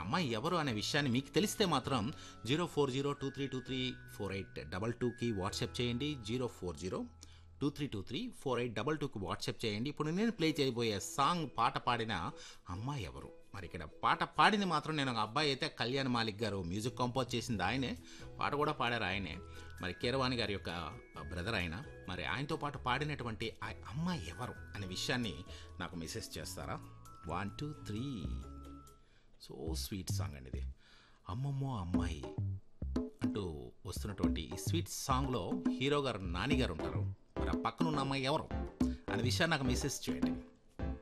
అమ్మాయి ఎవరు అనే విషయాన్ని మీకు తెలిస్తే మాత్రం zero four zero two three two three four eight double టూకి వాట్సాప్ చేయండి zero four zero two three two three four eight double టూకి వాట్సాప్ చేయండి ఇప్పుడు నేను ప్లే చేయబోయే సాంగ్ పాట పాడిన అమ్మాయి ఎవరు మరి ఇక్కడ పాట పాడింది మాత్రం నేను ఒక అబ్బాయి అయితే కళ్యాణ్ మాలిక్ గారు మ్యూజిక్ కంపోజ్ చేసింది ఆయనే పాట కూడా పాడారు ఆయనే మరి కీరవాణి గారి యొక్క బ్రదర్ ఆయన మరి ఆయనతో పాటు పాడినటువంటి ఆ అమ్మాయి ఎవరు అనే విషయాన్ని నాకు మెసేజ్ చేస్తారా one two three so sweet song అండి ఇది అమ్మమ్మో అమ్మాయి అంటూ వస్తున్నటువంటి ఈ స్వీట్ సాంగ్లో హీరో గారు నాని గారు ఉంటారు మరి ఆ పక్కన ఉన్న అమ్మాయి ఎవరు అనే విషయాన్ని నాకు మెసేజ్ చేయండి